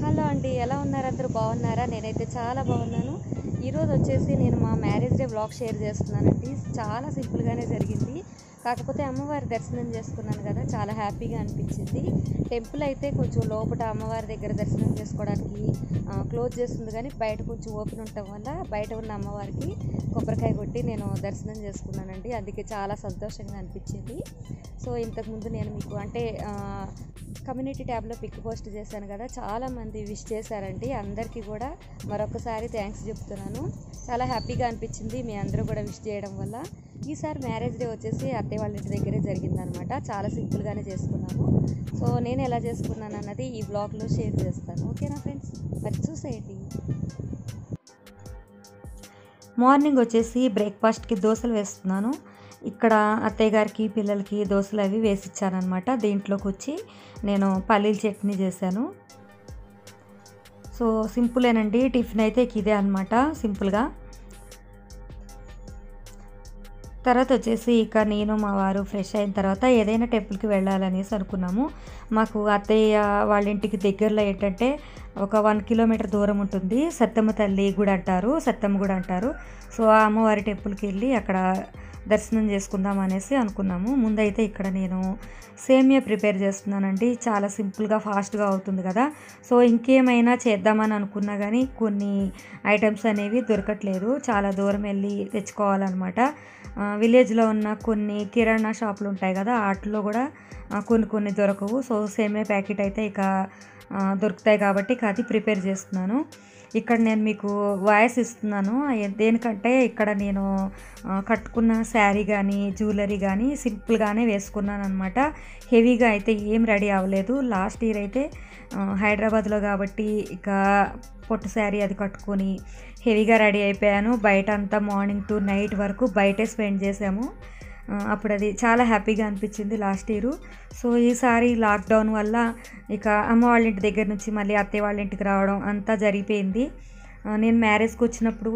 hello అండి ఎలా ఉన్నారు అందరూ బాగున్నారా నేనైతే చాలా బాగున్నాను ఈరోజు వచ్చేసి నేను మా మ్యారేజ్ డే బ్లాగ్ షేర్ చేస్తున్నానండి చాలా సింపుల్గానే జరిగింది కాకపోతే అమ్మవారి దర్శనం చేసుకున్నాను కదా చాలా హ్యాపీగా అనిపించింది టెంపుల్ అయితే కొంచెం లోపల అమ్మవారి దగ్గర దర్శనం చేసుకోవడానికి ఆ, క్లోజ్ చేస్తుంది కానీ బయట కొంచెం ఓపెన్ ఉండటం వల్ల బయట ఉన్న అమ్మవారికి కొబ్బరికాయ కొట్టి నేను దర్శనం చేసుకున్నానండి అందుకే చాలా సంతోషంగా అనిపించింది సో ఇంతకుముందు నేను మీకు అంటే ఆ, కమ్యూనిటీ ట్యాబ్లో పిక్ పోస్ట్ చేశాను కదా చాలా మంది విష్ చేశారండి అందరికీ కూడా మరొకసారి థ్యాంక్స్ చెప్తున్నాను చాలా హ్యాపీగా అనిపించింది మీ అందరూ కూడా విష్ చేయడం వల్ల ఈసారి మ్యారేజ్ డే వచ్చేసి అత్తయ్య వాళ్ళ ఇంటి దగ్గరే జరిగిందనమాట చాలా సింపుల్గానే చేసుకున్నాము సో నేను ఎలా చేసుకున్నాను అన్నది ఈ బ్లాగ్లో షేర్ చేస్తాను ఓకేనా ఫ్రెండ్స్ మరి చూసేయండి మార్నింగ్ వచ్చేసి బ్రేక్ఫాస్ట్కి దోశలు వేస్తున్నాను ఇక్కడ అత్తయ్య గారికి పిల్లలకి దోశలు అవి వేసిచ్చానమాట దీంట్లోకి వచ్చి నేను పల్లీల చట్నీ చేశాను సో సింపులేనండి టిఫిన్ అయితే ఇదే అనమాట సింపుల్గా తర్వాత వచ్చేసి ఇక నేను మా వారు ఫ్రెష్ అయిన తర్వాత ఏదైనా టెంపుల్కి వెళ్ళాలనేసి అనుకున్నాము మాకు అత్తయ్య వాళ్ళ ఇంటికి దగ్గరలో ఏంటంటే ఒక వన్ కిలోమీటర్ దూరం ఉంటుంది సత్తమ్మ తల్లి గుడి అంటారు సత్తమ్మ గుడి అంటారు సో ఆ అమ్మవారి టెంపుల్కి వెళ్ళి అక్కడ దర్శనం చేసుకుందాం అనేసి అనుకున్నాము ముందైతే ఇక్కడ నేను సేమియా ప్రిపేర్ చేస్తున్నానండి చాలా సింపుల్గా ఫాస్ట్గా అవుతుంది కదా సో ఇంకేమైనా చేద్దామని అనుకున్నా కానీ కొన్ని ఐటమ్స్ అనేవి దొరకట్లేదు చాలా దూరం వెళ్ళి తెచ్చుకోవాలన్నమాట ఆ, విలేజ్లో ఉన్న కొన్ని కిరాణా షాపులు ఉంటాయి కదా వాటిలో కూడా ఆ, కొన్ని కొన్ని దొరకవు సో సేమియా ప్యాకెట్ అయితే ఇక ఆ, దొరుకుతాయి కాబట్టి ఇక అది ప్రిపేర్ చేస్తున్నాను ఇక్కడ నేను మీకు వాయిస్ ఇస్తున్నాను ఏ- దేనికంటే ఇక్కడ నేను ఆ, కట్టుకున్న శారీ కానీ జ్యువెలరీ కానీ సింపుల్గానే వేసుకున్నాను అనమాట హెవీగా అయితే ఏం రెడీ అవ్వలేదు లాస్ట్ ఇయర్ అయితే ఆ, హైదరాబాద్లో కాబట్టి ఇక పొట్టు శారీ అది కట్టుకొని హెవీగా రెడీ అయిపోయాను బయట అంతా మార్నింగ్ టు నైట్ వరకు బయటే స్పెండ్ చేసాము ఆ, అప్పుడు అది చాలా హ్యాపీగా అనిపించింది లాస్ట్ ఇయర్ సో ఈసారి లాక్డౌన్ వల్ల ఇక అమ్మ వాళ్ళ ఇంటి దగ్గర నుంచి మళ్ళీ అత్తయ్య వాళ్ళ ఇంటికి రావడం అంతా జరిగిపోయింది ఆ, నేను మ్యారేజ్కి వచ్చినప్పుడు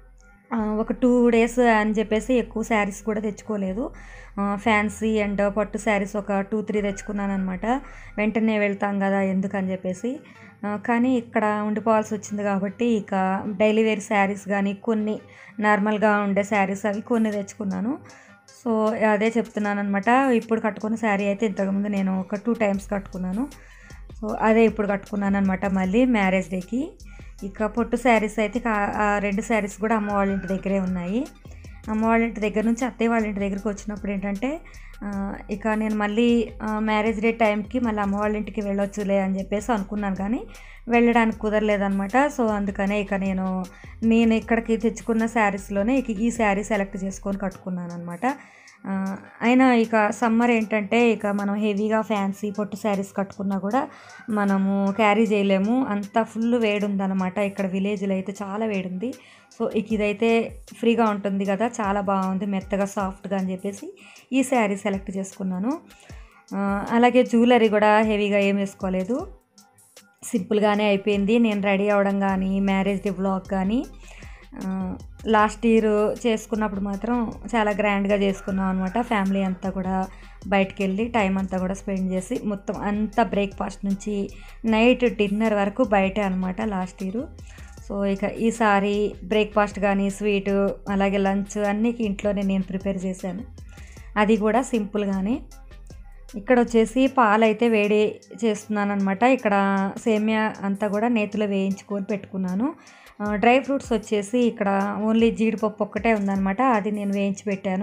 ఆ, ఒక టూ డేస్ అని చెప్పేసి ఎక్కువ శారీస్ కూడా తెచ్చుకోలేదు ఫ్యాన్సీ అండ్ పట్టు శారీస్ ఒక టూ త్రీ తెచ్చుకున్నాను అనమాట వెంటనే వెళ్తాం కదా ఎందుకని చెప్పేసి ఆ, కానీ ఇక్కడ ఉండిపోవాల్సి వచ్చింది కాబట్టి ఇక డైలీ వేర్ శారీస్ కానీ కొన్ని నార్మల్గా ఉండే శారీస్ అవి కొన్ని తెచ్చుకున్నాను సో అదే చెప్తున్నాను అనమాట ఇప్పుడు కట్టుకున్న శారీ అయితే ఇంతకుముందు నేను ఒక టూ టైమ్స్ కట్టుకున్నాను సో అదే ఇప్పుడు కట్టుకున్నాను అనమాట మళ్ళీ మ్యారేజ్ డేకి ఇక పొట్టు శారీస్ అయితే కా- ఆ రెండు శారీస్ కూడా అమ్మ వాళ్ళ ఇంటి దగ్గరే ఉన్నాయి అమ్మ వాళ్ళ ఇంటి దగ్గర నుంచి అత్తయ్య వాళ్ళ ఇంటి దగ్గరికి వచ్చినప్పుడు ఏంటంటే ఆ, ఇక నేను మళ్ళీ మ్యారేజ్ డే టైంకి మళ్ళీ అమ్మ వాళ్ళ ఇంటికి వెళ్ళొచ్చులే అని చెప్పేసి అనుకున్నాను కానీ వెళ్ళడానికి కుదరలేదనమాట సో అందుకనే ఇక నేను నేను ఇక్కడికి తెచ్చుకున్న శారీస్లోనే ఇక ఈ శారీ సెలెక్ట్ చేసుకొని కట్టుకున్నాను అనమాట అయినా ఇక సమ్మర్ ఏంటంటే ఇక మనం హెవీగా ఫ్యాన్సీ పొట్టు శారీస్ కట్టుకున్నా కూడా మనము క్యారీ చేయలేము అంత ఫుల్ వేడి ఉందన్నమాట ఇక్కడ విలేజ్లో అయితే చాలా వేడి ఉంది సో ఇక ఇదైతే ఫ్రీగా ఉంటుంది కదా చాలా బాగుంది మెత్తగా సాఫ్ట్గా అని చెప్పేసి ఈ శారీ సెలెక్ట్ చేసుకున్నాను ఆ, అలాగే జ్యువెలరీ కూడా హెవీగా ఏం వేసుకోలేదు సింపుల్గానే అయిపోయింది నేను రెడీ అవ్వడం కానీ మ్యారేజ్ డే బ్లాగ్ కానీ లాస్ట్ ఇయర్ చేసుకున్నప్పుడు మాత్రం చాలా గ్రాండ్గా చేసుకున్నాం అనమాట ఫ్యామిలీ అంతా కూడా బయటికి వెళ్ళి టైం అంతా కూడా స్పెండ్ చేసి మొత్తం అంతా బ్రేక్ఫాస్ట్ నుంచి నైట్ డిన్నర్ వరకు బయటే అనమాట లాస్ట్ ఇయర్ సో ఇక ఈసారి బ్రేక్ఫాస్ట్ కానీ స్వీటు అలాగే లంచ్ అన్నీ ఇంట్లోనే నేను ప్రిపేర్ చేశాను అది కూడా సింపుల్గానే ఇక్కడ వచ్చేసి పాలు అయితే వేడి చేస్తున్నాను అనమాట ఇక్కడ సేమియా అంతా కూడా నేతిలో వేయించుకొని పెట్టుకున్నాను ఆ, డ్రై ఫ్రూట్స్ వచ్చేసి ఇక్కడ ఓన్లీ జీడిపప్పు ఒక్కటే ఉందన్నమాట అది నేను వేయించి పెట్టాను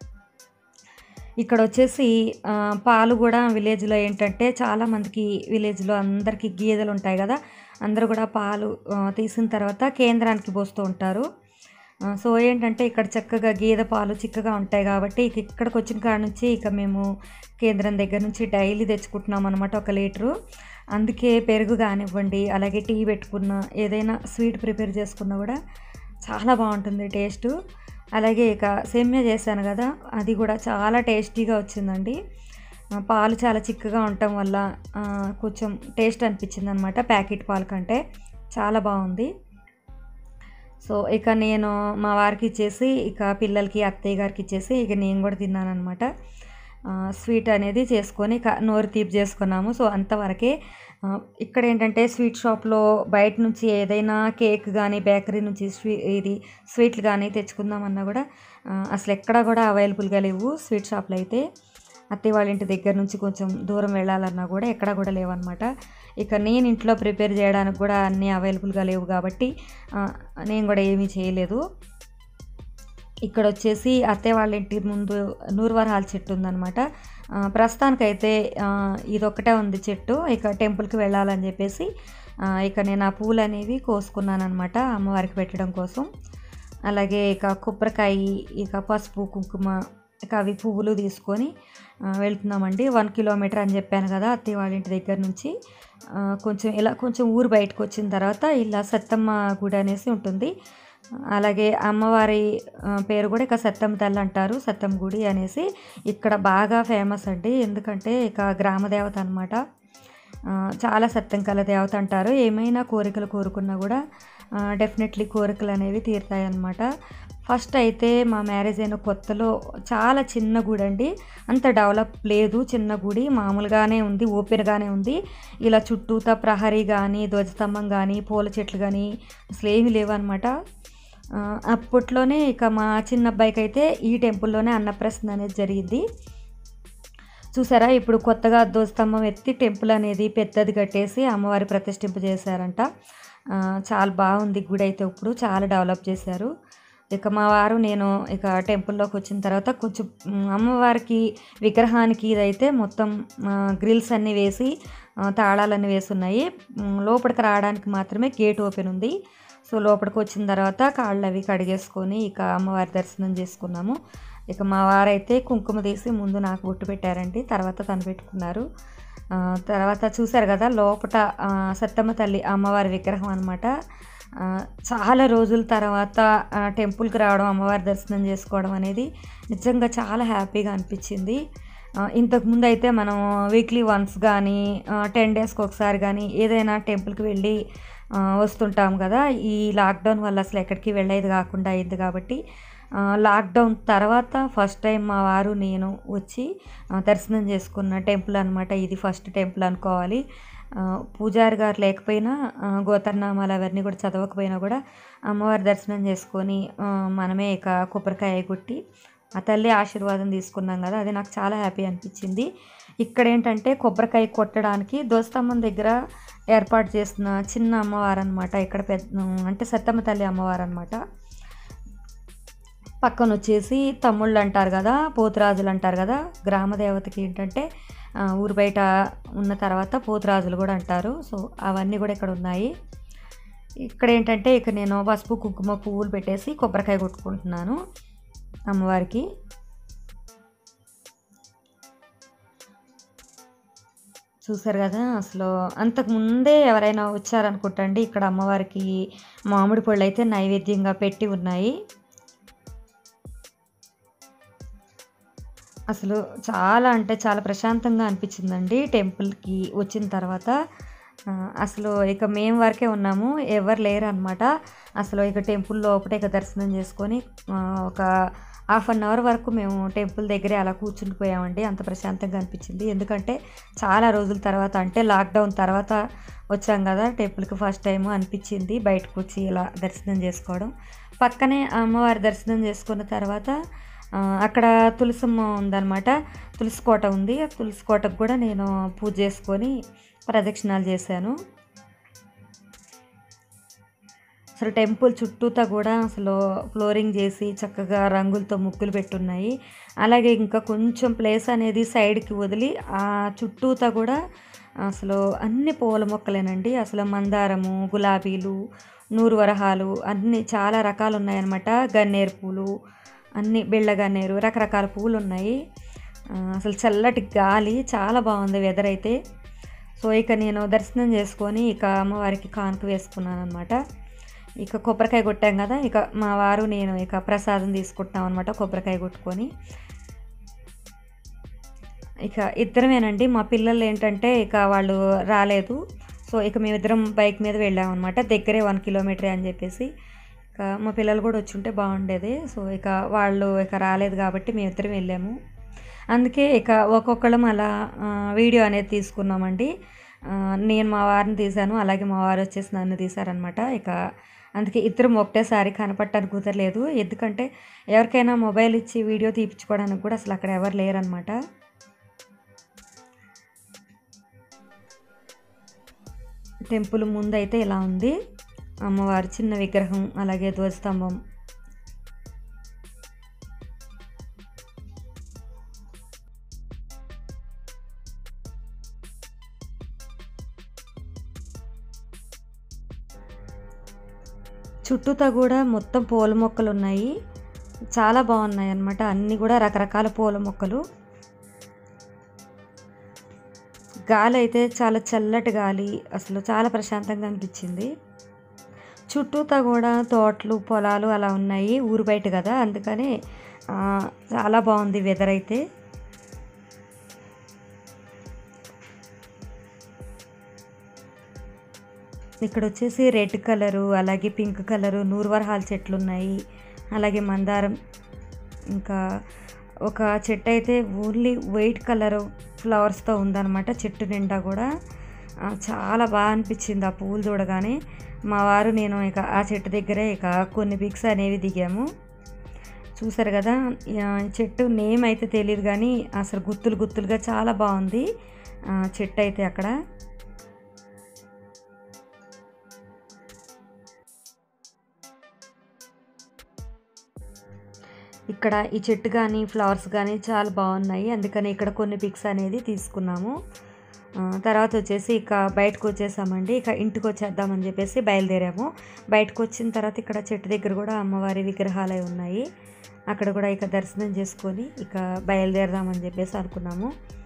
ఇక్కడ వచ్చేసి ఆ, పాలు కూడా విలేజ్లో ఏంటంటే చాలామందికి విలేజ్లో అందరికీ గేదెలు ఉంటాయి కదా అందరూ కూడా పాలు ఆ, తీసిన తర్వాత కేంద్రానికి పోస్తూ ఉంటారు ఆ, సో ఏంటంటే ఇక్కడ చక్కగా గేదె పాలు చిక్కగా ఉంటాయి కాబట్టి ఇక ఇక్కడికి వచ్చిన కాడ నుంచి ఇక మేము కేంద్రం దగ్గర నుంచి డైలీ తెచ్చుకుంటున్నాం అనమాట ఒక లీటరు అందుకే పెరుగు కానివ్వండి అలాగే టీ పెట్టుకున్న ఏదైనా స్వీట్ ప్రిపేర్ చేసుకున్నా కూడా చాలా బాగుంటుంది టేస్ట్ అలాగే ఇక సేమ్యా చేశాను కదా అది కూడా చాలా టేస్టీగా వచ్చిందండి ఆ, పాలు చాలా చిక్కగా ఉండటం వల్ల ఆ, కొంచెం టేస్ట్ అనిపించింది అనమాట ప్యాకెట్ పాల కంటే చాలా బాగుంది సో ఇక నేను మా వారికి ఇచ్చేసి ఇక పిల్లలకి అత్తయ్య గారికి ఇచ్చేసి ఇక నేను కూడా తిన్నాను అనమాట ఆ, స్వీట్ అనేది చేసుకొని క- నోరు తీపి చేసుకున్నాము సో అంతవరకే ఆ, ఇక్కడ ఏంటంటే స్వీట్ షాప్లో బయట నుంచి ఏదైనా కేక్ కానీ బేకరీ నుంచి స్వీ ఇది స్వీట్లు కానీ తెచ్చుకుందామన్నా కూడా ఆ, అసలు ఎక్కడ కూడా అవైలబుల్గా లేవు స్వీట్ షాప్లో అయితే అత్తయ్య వాళ్ళ ఇంటి దగ్గర నుంచి కొంచెం దూరం వెళ్ళాలన్నా కూడా ఎక్కడ కూడా లేవన్నమాట ఇక నేను ఇంట్లో ప్రిపేర్ చేయడానికి కూడా అన్నీ అవైలబుల్గా లేవు కాబట్టి ఆ, నేను కూడా ఏమీ చేయలేదు ఇక్కడ వచ్చేసి అత్తయ్య వాళ్ళ ఇంటి ముందు నూరువరహాల చెట్టు ఉందన్నమాట ఆ, ప్రస్తుతానికైతే ఆ, ఇదొక్కటే ఉంది చెట్టు ఇక టెంపుల్కి వెళ్ళాలని చెప్పేసి ఆ, ఇక నేను ఆ పూలు అనేవి కోసుకున్నాను అనమాట అమ్మవారికి పెట్టడం కోసం అలాగే ఇక కొబ్బరికాయ ఇక పసుపు కుంకుమ ఇక అవి పువ్వులు తీసుకొని ఆ, వెళ్తున్నామండి వన్ కిలోమీటర్ అని చెప్పాను కదా అత్తయ్య వాళ్ళ ఇంటి దగ్గర నుంచి ఆ, కొంచెం ఇలా కొంచెం ఊరు బయటకు వచ్చిన తర్వాత ఇలా సత్తమ్మ గుడి అనేసి ఉంటుంది అలాగే అమ్మవారి ఆ, పేరు కూడా ఇక సత్తమ్మ తల్లి అంటారు సత్తమ్మ గుడి అనేసి ఇక్కడ బాగా ఫేమస్ అండి ఎందుకంటే ఇక గ్రామ దేవత అనమాట చాలా సత్యం కల దేవత అంటారు ఏమైనా కోరికలు కోరుకున్నా కూడా డెఫినెట్లీ కోరికలు అనేవి తీరుతాయి అన్నమాట ఫస్ట్ అయితే మా మ్యారేజ్ అయిన కొత్తలో చాలా చిన్న గుడి అండి అంత డెవలప్ లేదు చిన్న గుడి మామూలుగానే ఉంది ఓపెన్గానే ఉంది ఇలా చుట్టూతా ప్రహరీ కానీ ధ్వజస్తంభం కానీ పూల చెట్లు కానీ అసలు ఏమీ లేవన్నమాట ఆ, అప్పట్లోనే ఇక మా చిన్న అబ్బాయికి అయితే ఈ టెంపుల్లోనే అన్నప్రసన్న అనేది జరిగింది చూసారా ఇప్పుడు కొత్తగా ధ్వజస్తంభం ఎత్తి టెంపుల్ అనేది పెద్దది కట్టేసి అమ్మవారి ప్రతిష్ఠింప చేశారంట ఆ, చాలా బాగుంది గుడి అయితే ఇప్పుడు చాలా డెవలప్ చేశారు ఇక మా వారు నేను ఇక టెంపుల్లోకి వచ్చిన తర్వాత కొంచెం మ్, అమ్మవారికి విగ్రహానికి ఇదైతే మొత్తం గ్రిల్స్ అన్నీ వేసి ఆ, తాళాలన్నీ వేసి ఉన్నాయి మ్, లోపలికి రావడానికి మాత్రమే గేట్ ఓపెన్ ఉంది సో లోపలికి వచ్చిన తర్వాత కాళ్ళు అవి కడిగేసుకొని ఇక అమ్మవారి దర్శనం చేసుకున్నాము ఇక మా వారైతే కుంకుమ తీసి ముందు నాకు బొట్టు పెట్టారండి తర్వాత తను పెట్టుకున్నారు ఆ, తర్వాత చూశారు కదా లోపట ఆ, సత్తమ్మ తల్లి అమ్మవారి విగ్రహం అనమాట చాలా రోజుల తర్వాత ఆ, టెంపుల్కి రావడం అమ్మవారి దర్శనం చేసుకోవడం అనేది నిజంగా చాలా హ్యాపీగా అనిపించింది ఆ, ఇంతకుముందు అయితే మనం వీక్లీ వన్స్ కానీ టెన్ డేస్కి ఒకసారి కానీ ఏదైనా టెంపుల్కి వెళ్ళి ఆ, వస్తుంటాం కదా ఈ లాక్డౌన్ వల్ల అసలు ఎక్కడికి వెళ్ళేది కాకుండా అయింది కాబట్టి ఆ, లాక్డౌన్ తర్వాత ఫస్ట్ టైం మా వారు నేను వచ్చి ఆ, దర్శనం చేసుకున్న టెంపుల్ అనమాట ఇది ఫస్ట్ టెంపుల్ అనుకోవాలి ఆ, పూజారి గారు లేకపోయినా ఆ, గోతర్నామాలు అవన్నీ కూడా చదవకపోయినా కూడా అమ్మవారి దర్శనం చేసుకొని ఆ, మనమే ఇక కొబ్బరికాయ కొట్టి ఆ తల్లి ఆశీర్వాదం తీసుకున్నాం కదా అది నాకు చాలా హ్యాపీ అనిపించింది ఇక్కడ ఏంటంటే కొబ్బరికాయ కొట్టడానికి ధ్వజస్తంభం దగ్గర ఏర్పాటు చేసిన చిన్న అమ్మవారు అనమాట ఇక్కడ పెద్ద అంటే సత్తమ్మ తల్లి అమ్మవారు అనమాట పక్కన వచ్చేసి తమ్ముళ్ళు అంటారు కదా పోతురాజులు అంటారు కదా గ్రామ దేవతకి ఏంటంటే ఆ, ఊరు బయట ఉన్న తర్వాత పోతురాజులు కూడా అంటారు సో అవన్నీ కూడా ఇక్కడ ఉన్నాయి ఇక్కడ ఏంటంటే ఇక నేను పసుపు కుంకుమ పువ్వులు పెట్టేసి కొబ్బరికాయ కొట్టుకుంటున్నాను అమ్మవారికి చూసారు కదా అసలు అంతకు ముందే ఎవరైనా వచ్చారనుకుంటండి ఇక్కడ అమ్మవారికి మామిడి పళ్ళు అయితే నైవేద్యంగా పెట్టి ఉన్నాయి అసలు చాలా అంటే చాలా ప్రశాంతంగా అనిపించిందండి టెంపుల్కి వచ్చిన తర్వాత ఆ, అసలు ఇక మేము వరకే ఉన్నాము ఎవరు లేరు అనమాట అసలు ఇక టెంపుల్ లోపల ఇక దర్శనం చేసుకొని ఆ, ఒక హాఫ్ అన్ అవర్ వరకు మేము టెంపుల్ దగ్గరే అలా కూర్చుండిపోయామండి అంత ప్రశాంతంగా అనిపించింది ఎందుకంటే చాలా రోజుల తర్వాత అంటే లాక్డౌన్ తర్వాత వచ్చాం కదా టెంపుల్కి ఫస్ట్ టైం అనిపించింది బయటకు వచ్చి ఇలా దర్శనం చేసుకోవడం పక్కనే అమ్మవారి దర్శనం చేసుకున్న తర్వాత ఆ, అక్కడ తులసమ్మ ఉందన్నమాట తులసి కోట ఉంది ఆ తులసి కోటకు కూడా నేను పూజ చేసుకొని ప్రదక్షిణాలు చేశాను అసలు టెంపుల్ చుట్టూతా కూడా అసలు ఫ్లోరింగ్ చేసి చక్కగా రంగులతో ముగ్గులు పెట్టున్నాయి అలాగే ఇంకా కొంచెం ప్లేస్ అనేది సైడ్కి వదిలి ఆ చుట్టూతా కూడా అసలు అన్ని పూల మొక్కలేనండి అసలు మందారము గులాబీలు నూరు వరహాలు అన్ని చాలా రకాలు ఉన్నాయన్నమాట గన్నేరు పూలు అన్ని బిళ్ళ గన్నేరు రకరకాల పూలు ఉన్నాయి ఆ, అసలు చల్లటి గాలి చాలా బాగుంది వెదర్ అయితే సో ఇక నేను దర్శనం చేసుకొని ఇక అమ్మవారికి కానుక వేసుకున్నాను అనమాట ఇక కొబ్బరికాయ కొట్టాం కదా ఇక మా వారు నేను ఇక ప్రసాదం తీసుకుంటున్నాం అనమాట కొబ్బరికాయ కొట్టుకొని ఇక ఇద్దరమేనండి మా పిల్లలు ఏంటంటే ఇక వాళ్ళు రాలేదు సో ఇక మేమిద్దరం బైక్ మీద వెళ్ళామన్నమాట దగ్గరే వన్ కిలోమీటరే అని చెప్పేసి ఇక మా పిల్లలు కూడా వచ్చి ఉంటే బాగుండేది సో ఇక వాళ్ళు ఇక రాలేదు కాబట్టి మేమిద్దరం వెళ్ళాము అందుకే ఇక ఒక్కొక్కళ్ళం అలా ఆ, వీడియో అనేది తీసుకున్నామండి ఆ, నేను మా వారిని తీశాను అలాగే మా వారు వచ్చేసి నన్ను తీశారనమాట ఇక అందుకే ఇద్దరం ఒకటేసారి కనపడటానికి కుదరలేదు ఎందుకంటే ఎవరికైనా మొబైల్ ఇచ్చి వీడియో తీపించుకోవడానికి కూడా అసలు అక్కడ ఎవరు లేరనమాట టెంపుల్ ముందైతే ఇలా ఉంది అమ్మవారి చిన్న విగ్రహం అలాగే ధ్వజస్తంభం చుట్టూతా కూడా మొత్తం పూల మొక్కలు ఉన్నాయి చాలా బాగున్నాయి అన్నమాట అన్నీ కూడా రకరకాల పూల మొక్కలు గాలి అయితే చాలా చల్లటి గాలి అసలు చాలా ప్రశాంతంగా అనిపించింది చుట్టూతా కూడా తోటలు పొలాలు అలా ఉన్నాయి ఊరు బయట కదా అందుకని ఆ, చాలా బాగుంది వెదర్ అయితే ఇక్కడ వచ్చేసి రెడ్ కలరు అలాగే పింక్ కలరు నూర్వరహాల్ చెట్లు ఉన్నాయి అలాగే మందారం ఇంకా ఒక చెట్టు అయితే ఓన్లీ వైట్ కలర్ ఫ్లవర్స్తో ఉందన్నమాట చెట్టు నిండా కూడా ఆ, చాలా బాగా అనిపించింది ఆ పువ్వులు చూడగానే మా వారు నేను ఇక ఆ చెట్టు దగ్గరే ఇక కొన్ని పిక్స్ అనేవి దిగాము చూసారు కదా ఆ, చెట్టు నేమ్ అయితే తెలియదు కానీ అసలు గుత్తులు గుత్తులుగా చాలా బాగుంది ఆ, చెట్టు అయితే అక్కడ ఇక్కడ ఈ చెట్టు కానీ ఫ్లవర్స్ కానీ చాలా బాగున్నాయి అందుకని ఇక్కడ కొన్ని పిక్స్ అనేది తీసుకున్నాము ఆ, తర్వాత వచ్చేసి ఇక బయటకు వచ్చేసామండి ఇక ఇంటికి వచ్చేద్దామని చెప్పేసి బయలుదేరాము బయటకు వచ్చిన తర్వాత ఇక్కడ చెట్టు దగ్గర కూడా అమ్మవారి విగ్రహాలు అవి ఉన్నాయి అక్కడ కూడా ఇక దర్శనం చేసుకొని ఇక బయలుదేరదామని చెప్పేసి అనుకున్నాము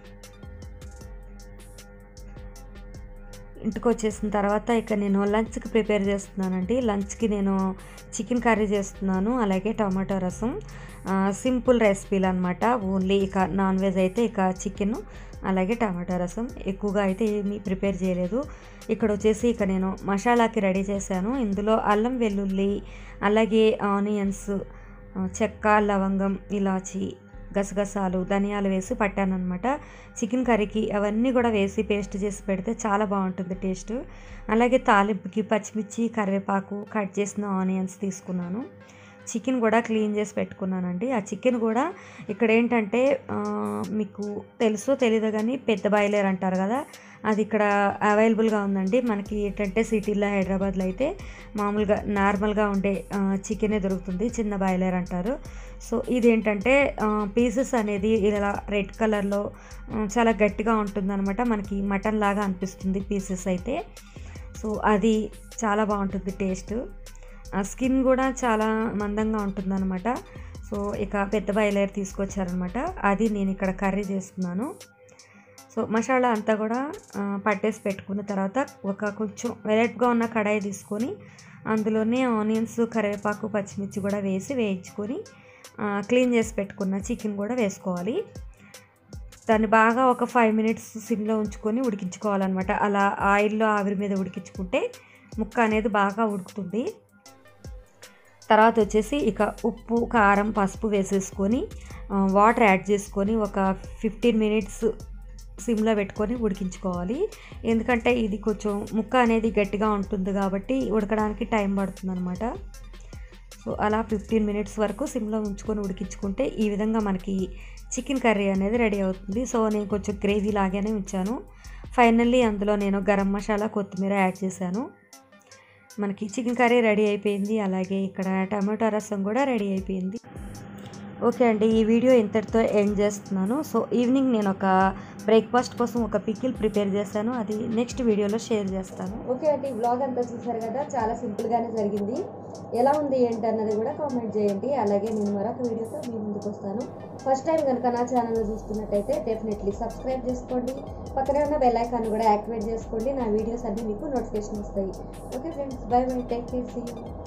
ఇంటికి వచ్చేసిన తర్వాత ఇక నేను లంచ్కి ప్రిపేర్ చేస్తున్నానండి లంచ్కి నేను చికెన్ కర్రీ చేస్తున్నాను అలాగే టమాటో రసం ఆ, సింపుల్ రెసిపీలు అనమాట ఓన్లీ ఇక నాన్ వెజ్ అయితే ఇక చికెన్ అలాగే టమాటో రసం ఎక్కువగా అయితే ఏమీ ప్రిపేర్ చేయలేదు ఇక్కడ వచ్చేసి ఇక నేను మసాలాకి రెడీ చేశాను ఇందులో అల్లం వెల్లుల్లి అలాగే ఆనియన్స్ ఆ, చెక్క లవంగం ఇలాచి గసగసాలు ధనియాలు వేసి పట్టానమాట చికెన్ కర్రీకి అవన్నీ కూడా వేసి పేస్ట్ చేసి పెడితే చాలా బాగుంటుంది టేస్ట్ అలాగే తాలింపుకి పచ్చిమిర్చి కరివేపాకు కట్ చేసిన ఆనియన్స్ తీసుకున్నాను చికెన్ కూడా క్లీన్ చేసి పెట్టుకున్నానండి ఆ చికెన్ కూడా ఇక్కడ ఏంటంటే ఆ, మీకు తెలుసో తెలీదో కానీ పెద్ద బాయిలర్ అంటారు కదా అది ఇక్కడ అవైలబుల్గా ఉందండి మనకి ఏంటంటే సిటీలో హైదరాబాద్లో అయితే మామూలుగా నార్మల్గా ఉండే ఆ, చికెనే దొరుకుతుంది చిన్న బాయిలర్ అంటారు సో ఇదేంటంటే పీసెస్ అనేది ఇలా రెడ్ కలర్లో ఆ, చాలా గట్టిగా ఉంటుందన్నమాట మనకి మటన్ లాగా అనిపిస్తుంది పీసెస్ అయితే సో అది చాలా బాగుంటుంది టేస్ట్ ఆ స్కిన్ కూడా చాలా మందంగా ఉంటుందన్నమాట సో ఇక పెద్ద బాయిలర్ తీసుకొచ్చారనమాట అది నేను ఇక్కడ కర్రీ చేస్తున్నాను సో మసాలా అంతా కూడా ఆ, పట్టేసి పెట్టుకున్న తర్వాత ఒక కొంచెం వెరైట్గా ఉన్న కడాయి తీసుకొని అందులోనే ఆనియన్స్ కరివేపాకు పచ్చిమిర్చి కూడా వేసి వేయించుకొని ఆ, క్లీన్ చేసి పెట్టుకున్న చికెన్ కూడా వేసుకోవాలి దాన్ని బాగా ఒక ఫైవ్ మినిట్స్ సిమ్లో ఉంచుకొని ఉడికించుకోవాలన్నమాట అలా ఆయిల్లో ఆవిరి మీద ఉడికించుకుంటే ముక్క అనేది బాగా ఉడుకుతుంది తర్వాత వచ్చేసి ఇక ఉప్పు కారం పసుపు వేసేసుకొని ఆ, వాటర్ యాడ్ చేసుకొని ఒక ఫిఫ్టీన్ మినిట్స్ సిమ్లో పెట్టుకొని ఉడికించుకోవాలి ఎందుకంటే ఇది కొంచెం ముక్క అనేది గట్టిగా ఉంటుంది కాబట్టి ఉడకడానికి టైం పడుతుంది అనమాట సో అలా ఫిఫ్టీన్ మినిట్స్ వరకు సిమ్లో ఉంచుకొని ఉడికించుకుంటే ఈ విధంగా మనకి చికెన్ కర్రీ అనేది రెడీ అవుతుంది సో నేను కొంచెం గ్రేవీ లాగానే ఉంచాను ఫైనల్లీ అందులో నేను గరం మసాలా కొత్తిమీర యాడ్ చేశాను మనకి చికెన్ కర్రీ రెడీ అయిపోయింది అలాగే ఇక్కడ టమాటో రసం కూడా రెడీ అయిపోయింది ఓకే అండి ఈ వీడియో ఇంతటితో ఎండ్ చేస్తున్నాను సో ఈవినింగ్ నేను ఒక బ్రేక్ఫాస్ట్ కోసం ఒక పికిల్ ప్రిపేర్ చేశాను అది నెక్స్ట్ వీడియోలో షేర్ చేస్తాను ఓకే అండి బ్లాగ్ అంతా చూసారు కదా చాలా సింపుల్గానే జరిగింది ఎలా ఉంది ఏంటి అన్నది కూడా కామెంట్ చేయండి అలాగే నేను మరొక వీడియోతో మీ ముందుకు వస్తాను ఫస్ట్ టైం కనుక నా ఛానల్ చూస్తున్నట్టయితే డెఫినెట్లీ సబ్స్క్రైబ్ చేసుకోండి పక్కనే ఉన్న బెల్ ఐకాన్ కూడా యాక్టివేట్ చేసుకోండి నా వీడియోస్ అన్నీ మీకు నోటిఫికేషన్ వస్తాయి okay friends bye bye take care see